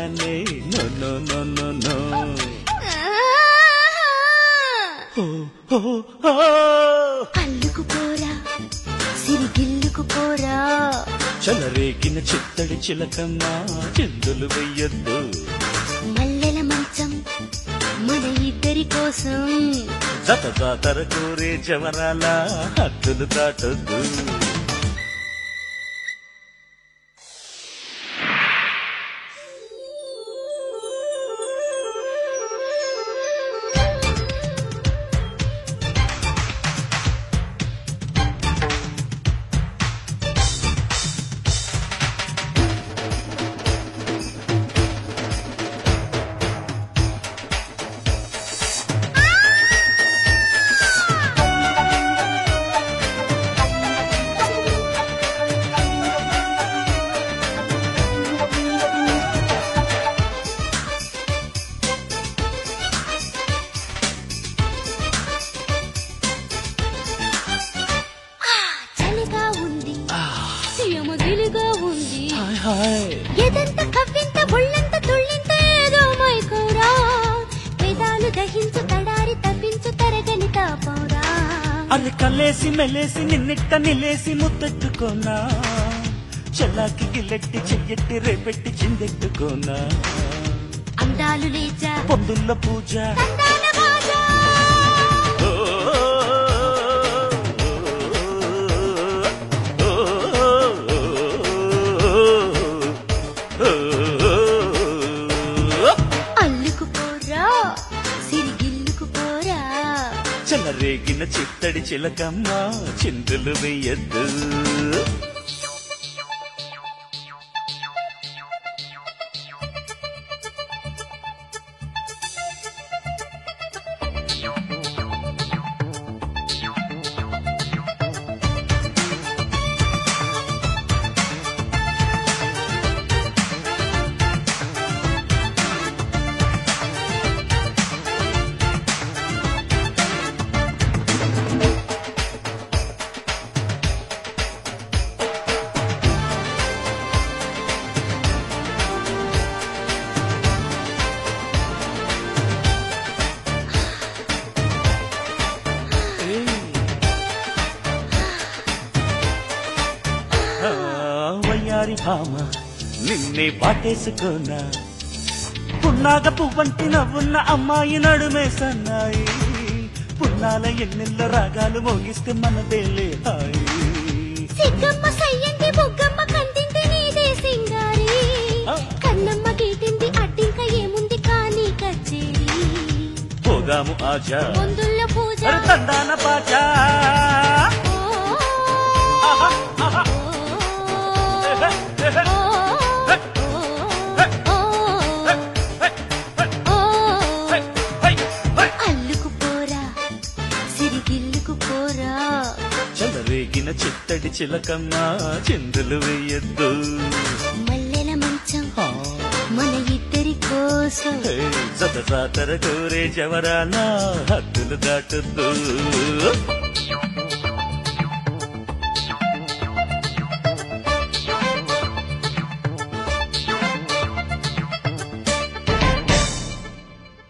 చెప్పగానే no no no no no ఓ, ఓ, ఓ. అల్లుకుపోరా సిరిగిల్లుకుపోరా చెలరేగిన చిత్తడి చిలకమ్మ చిందులు వెయ్యొద్దు మల్లెల మంచం మన ఇద్దరి కోసం జత జాతర కోరే జవరాల హద్దులు దాటొద్దు చలిగా ఉంది సియమగిలిగా ఉంది హాయ్ హాయ్ ఎదంత కవ్వింత ఒళ్ళంత తుళ్ళింత ఏదో మైకోరా వేదాలు దహించు తడారి తప్పించు తరగని తాపౌరా అది కల్లేసి మెలేసి నిన్నిట్ట నిలేసి ముద్దెట్టుకోనా చెల్లాకి గిల్లెట్టి చెయ్యెట్టి రేపెట్టి చిందెట్టుకోనా అందాలు లేచా పొందుల్ల పూజ తందాల బాజా ఓ, ఓ, ఓ, ఓ. అల్లుకుపోరా సిరిగిల్లుకుపోరా చెలరేగిన చిత్తడి చిలకమ్మ చిందులు వెయ్యద్దు ఆ, వయ్యారి భామ నిన్నే పాటేసుకోనా పున్నాగ పువ్వంటి నవ్వున్న అమ్మాయి నడుమే సన్నాయి పున్నాల ఎన్నెల్ల రాగాలు మోగిస్తే మనదేలే హాయి సిగ్గమ్మ సయ్యంది బుగ్గమ్మ కంటింది నీదే సింగారి ఆ. కన్నమ్మ గీటింది అడ్డింక ఏముంది కానీ కచ్చేరి పోదాము ఆజా పొందుల్ల పూజ అరే తందాన పాచా ఓ, ఆహా, ఆహా. ఓ, ఎహె, ఎహె. ఓ, ఓ, ఓ, హై, హై, హై. అల్లుకుపోరా సిరిగిల్లుకుపోరా చెలరేగిన చిత్తడి చిలకమ్మ చిందులు వేయద్దు మల్లెల మంచం ఆ. మన ఇద్దరి కోసం హే, జత జాతర కోరే జవరాల హద్దులు దాటద్దు